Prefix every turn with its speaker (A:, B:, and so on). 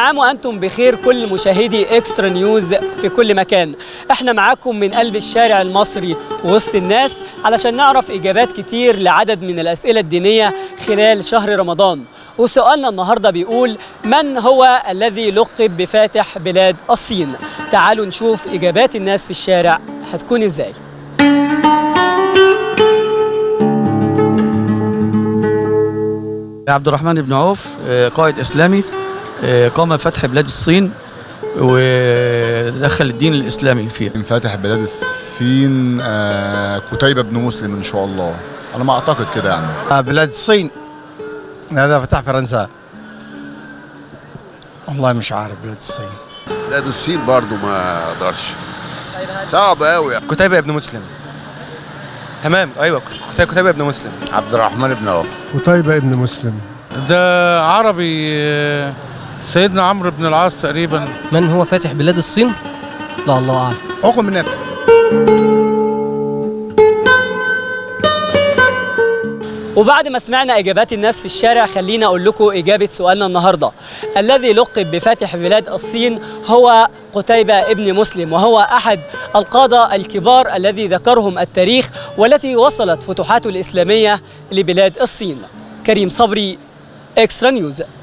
A: عام وأنتم بخير كل مشاهدي إكسترا نيوز في كل مكان احنا معاكم من قلب الشارع المصري وسط الناس علشان نعرف إجابات كتير لعدد من الأسئلة الدينية خلال شهر رمضان وسؤالنا النهاردة بيقول من هو الذي لقب بفاتح بلاد الصين تعالوا نشوف إجابات الناس في الشارع هتكون إزاي
B: عبد الرحمن بن عوف آه، قائد اسلامي آه، قام بفتح بلاد الصين ودخل الدين الاسلامي فيها
C: من فاتح بلاد الصين آه كتيبة بن مسلم ان شاء الله انا ما اعتقد كده يعني
D: بلاد الصين هذا فتح فرنسا والله مش عارف بلاد الصين
E: بلاد الصين برضو ما اقدرش صعب قوي يعني.
F: كتيبة ابن مسلم تمام ايوه كتيبة كتيبة ابن مسلم
E: عبد الرحمن بن عوف
G: قتيبة ابن مسلم
H: ده عربي آه، سيدنا عمرو بن العاص تقريبا
I: من هو فاتح بلاد الصين؟ لا الله أعلم
D: عقب من نافع
A: وبعد ما سمعنا إجابات الناس في الشارع خلينا أقول لكم إجابة سؤالنا النهاردة الذي لقب بفاتح بلاد الصين هو قتيبة ابن مسلم وهو أحد القادة الكبار الذي ذكرهم التاريخ والتي وصلت فتوحاته الإسلامية لبلاد الصين كريم صبري إكسترا نيوز